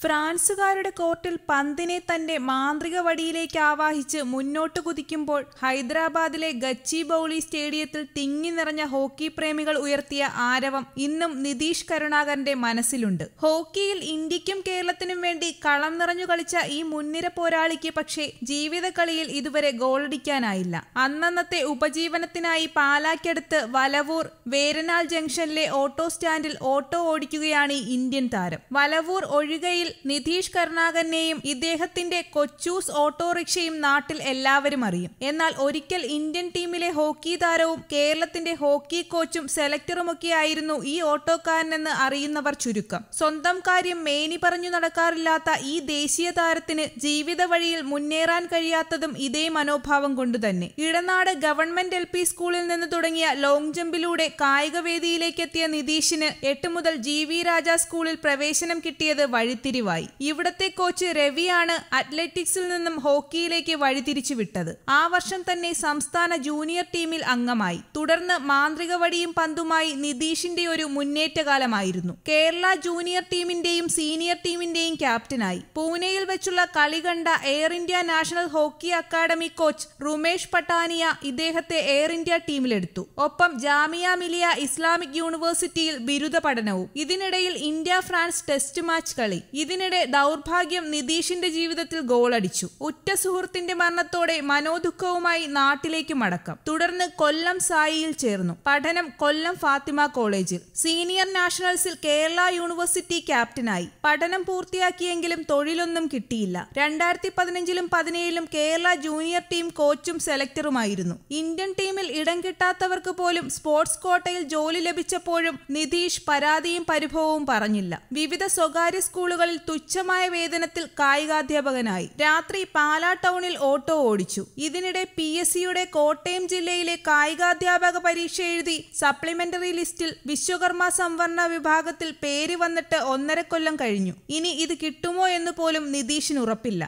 ഫ്രാൻസുകാരുടെ കോർട്ടിൽ പന്തിനെ തന്റെ മാന്ത്രിക വടിയിലേക്ക് ആവാഹിച്ച് മുന്നോട്ട് കുതിക്കുമ്പോൾ ഹൈദരാബാദിലെ ഗച്ചി ബൌളി സ്റ്റേഡിയത്തിൽ തിങ്ങി നിറഞ്ഞ ഹോക്കി പ്രേമികൾ ഉയർത്തിയ ആരവം ഇന്നും നിതീഷ് കരുണാകരന്റെ മനസ്സിലുണ്ട് ഹോക്കിയിൽ ഇന്ത്യക്കും കേരളത്തിനും വേണ്ടി കളം നിറഞ്ഞു കളിച്ച ഈ മുൻനിര പോരാളിക്ക് പക്ഷേ ജീവിത കളിയിൽ ഇതുവരെ ഗോളടിക്കാനായില്ല അന്നന്നത്തെ ഉപജീവനത്തിനായി പാലാക്കടുത്ത് വലവൂർ വേരനാൾ ജംഗ്ഷനിലെ ഓട്ടോ സ്റ്റാൻഡിൽ ഓട്ടോ ഓടിക്കുകയാണ് ഈ ഇന്ത്യൻ താരം വലവൂർ ഒഴുകയിൽ നിതീഷ് കരുണാകരനെയും ഇദ്ദേഹത്തിന്റെ കൊച്ചൂസ് ഓട്ടോറിക്ഷയും നാട്ടിൽ എല്ലാവരും അറിയും എന്നാൽ ഒരിക്കൽ ഇന്ത്യൻ ടീമിലെ ഹോക്കി താരവും കേരളത്തിന്റെ ഹോക്കി കോച്ചും സെലക്ടറുമൊക്കെയായിരുന്നു ഈ ഓട്ടോക്കാരനെന്ന് അറിയുന്നവർ ചുരുക്കം സ്വന്തം കാര്യം മേനി പറഞ്ഞു നടക്കാറില്ലാത്ത ഈ ദേശീയ താരത്തിന് ജീവിത വഴിയിൽ മുന്നേറാൻ കഴിയാത്തതും ഇതേ മനോഭാവം കൊണ്ടുതന്നെ ഇടനാട് ഗവൺമെന്റ് എൽ പി സ്കൂളിൽ നിന്ന് തുടങ്ങിയ ലോങ് ജമ്പിലൂടെ കായിക വേദിയിലേക്ക് എത്തിയ നിതീഷിന് എട്ട് മുതൽ ജി വി രാജ സ്കൂളിൽ പ്രവേശനം കിട്ടിയത് വഴിത്തിരിവായി ഇവിടത്തെ കോച്ച് രവിയാണ് അത്ലറ്റിക്സിൽ നിന്നും ഹോക്കിയിലേക്ക് വഴിതിരിച്ചു വിട്ടത് ആ വർഷം തന്നെ സംസ്ഥാന ജൂനിയർ ടീമിൽ അംഗമായി തുടർന്ന് മാന്ത്രിക വടിയും പന്തുമായി നിതീഷിന്റെ ഒരു മുന്നേറ്റകാലമായിരുന്നു കേരള ജൂനിയർ ടീമിന്റെയും സീനിയർ ടീമിന്റെയും ക്യാപ്റ്റനായി പൂനെയിൽ വെച്ചുള്ള കളി കണ്ട Air India national hockey academy coach Romesh Pathania ഇദ്ദേഹത്തെ എയർ ഇന്ത്യ ടീമിലെടുത്തു ഒപ്പം ജാമിയ മിലിയ ഇസ്ലാമിക് യൂണിവേഴ്സിറ്റിയിൽ ബിരുദ പഠനവും ഇതിനിടയിൽ ഇന്ത്യ ഫ്രാൻസ് ടെസ്റ്റ് മാച്ച് കളി ഇതിനിടെ ദൗർഭാഗ്യം നിതീഷിന്റെ ജീവിതത്തിൽ ഗോളടിച്ചു ഉറ്റ സുഹൃത്തിന്റെ മരണത്തോടെ മനോദുഃഖവുമായി നാട്ടിലേക്ക് മടക്കം തുടർന്ന് കൊല്ലം സായിയിൽ ചേർന്നു പഠനം കൊല്ലം ഫാത്തിമ കോളേജിൽ സീനിയർ നാഷണൽസിൽ കേരള യൂണിവേഴ്സിറ്റി ക്യാപ്റ്റനായി പഠനം പൂർത്തിയാക്കിയെങ്കിലും തൊഴിലൊന്നും കിട്ടിയില്ല രണ്ടായിരത്തി പതിനഞ്ചിലും പതിനേഴിലും കേരള ജൂനിയർ ടീം കോച്ചും സെലക്ടറുമായിരുന്നു ഇന്ത്യൻ ടീമിൽ ഇടം കിട്ടാത്തവർക്ക് പോലും സ്പോർട്സ് കോട്ടയിൽ ജോലി ലഭിച്ചപ്പോഴും നിതീഷ് പരാതിയും പരിഭവവും പറഞ്ഞില്ല വിവിധ സ്വകാര്യ സ്കൂളുകളിൽ തുച്ഛമായ വേതനത്തിൽ കായികാധ്യാപകനായി രാത്രി പാലാ ടൗണിൽ ഓട്ടോ ഓടിച്ചു ഇതിനിടെ പി എസ് സിയുടെ കോട്ടയം ജില്ലയിലെ കായികാധ്യാപക പരീക്ഷ എഴുതി സപ്ലിമെന്ററി ലിസ്റ്റിൽ വിശ്വകർമ്മ സംവരണ വിഭാഗത്തിൽ പേര് വന്നിട്ട് ഒന്നര കൊല്ലം കഴിഞ്ഞു ഇനി ഇത് കിട്ടുമോ എന്ന് പോലും നിതീഷിന് ഉറപ്പില്ല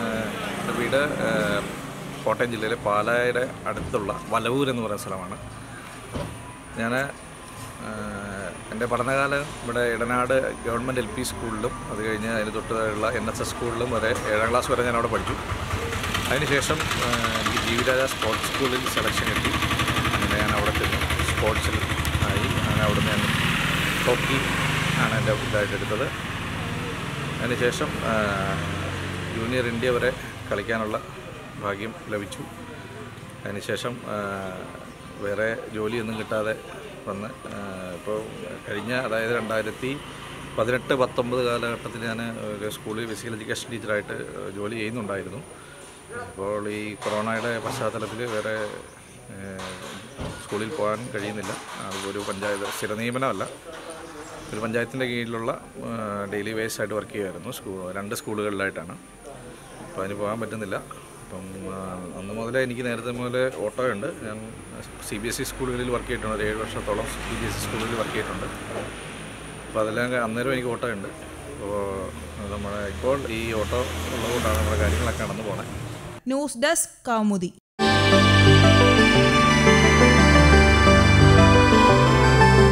എൻ്റെ വീട് ഏഹ്, കോട്ടയം ജില്ലയിലെ പാലായുടെ അടുത്തുള്ള വലവൂർ എന്ന് പറയുന്ന സ്ഥലമാണ് ഞാൻ എൻ്റെ പഠനകാലം ഇവിടെ ഇടനാട് ഗവൺമെൻറ് എൽ പി സ്കൂളിലും അത് കഴിഞ്ഞ് അതിന് തൊട്ടുള്ള എൻ എസ് എസ് സ്കൂളിലും വരെ ഏഴാം ക്ലാസ് വരെ ഞാൻ അവിടെ പഠിച്ചു അതിനുശേഷം ഏഹ്, എനിക്ക് ജീവിരാജ സ്പോർട്സ് സ്കൂളിൽ സെലക്ഷൻ കിട്ടി അങ്ങനെ ഞാൻ അവിടെ ചെന്നു സ്പോർട്സിൽ ആയി അങ്ങനെ അവിടെ ഞാൻ ഹോക്കി ആണ് എൻ്റെ ഇതായിട്ട് എടുത്തത് അതിനുശേഷം ആ, ജൂനിയർ ഇന്ത്യ വരെ കളിക്കാനുള്ള ഭാഗ്യം ലഭിച്ചു അതിനുശേഷം ആ, വേറെ ജോലിയൊന്നും കിട്ടാതെ വന്ന് ആ, ഇപ്പോൾ കഴിഞ്ഞ അതായത് രണ്ടായിരത്തി പതിനെട്ട് പത്തൊമ്പത് കാലഘട്ടത്തിൽ ഞാൻ ഒരു സ്കൂളിൽ ഫിസിക്കൽ എഡ്യൂക്കേഷൻ ടീച്ചറായിട്ട് ജോലി ചെയ്യുന്നുണ്ടായിരുന്നു അപ്പോൾ ഈ കൊറോണയുടെ പശ്ചാത്തലത്തിൽ വേറെ ആ, സ്കൂളിൽ പോകാൻ കഴിയുന്നില്ല ഒരു പഞ്ചായത്ത് സ്ഥിര നിയമനമല്ല ഒരു പഞ്ചായത്തിൻ്റെ കീഴിലുള്ള ഡെയിലി വേസ് ആയിട്ട് വർക്ക് ചെയ്യുമായിരുന്നു സ്കൂൾ രണ്ട് സ്കൂളുകളിലായിട്ടാണ് അപ്പോൾ അതിന് പോകാൻ പറ്റുന്നില്ല അപ്പം ആ, അന്ന് മുതലേ എനിക്ക് നേരത്തെ മുതലേ ഓട്ടോ ഉണ്ട് ഞാൻ സി ബി എസ് ഇ സ്കൂളുകളിൽ വർക്ക് ചെയ്തിട്ടുണ്ട് ഒരു ഏഴ് വർഷത്തോളം സി ബി എസ് ഇ സ്കൂളുകളിൽ വർക്ക് ചെയ്തിട്ടുണ്ട് അപ്പോൾ അതെല്ലാം ക- അന്നേരം എനിക്ക് ഓട്ടോ ഉണ്ട് അപ്പോൾ നമ്മുടെ ഇപ്പോൾ ഈ ഓട്ടോ ഉള്ളതുകൊണ്ടാണ് നമ്മുടെ കാര്യങ്ങളൊക്കെ നടന്നു പോണേ ന്യൂസ് ഡെസ്ക് കൗമുദി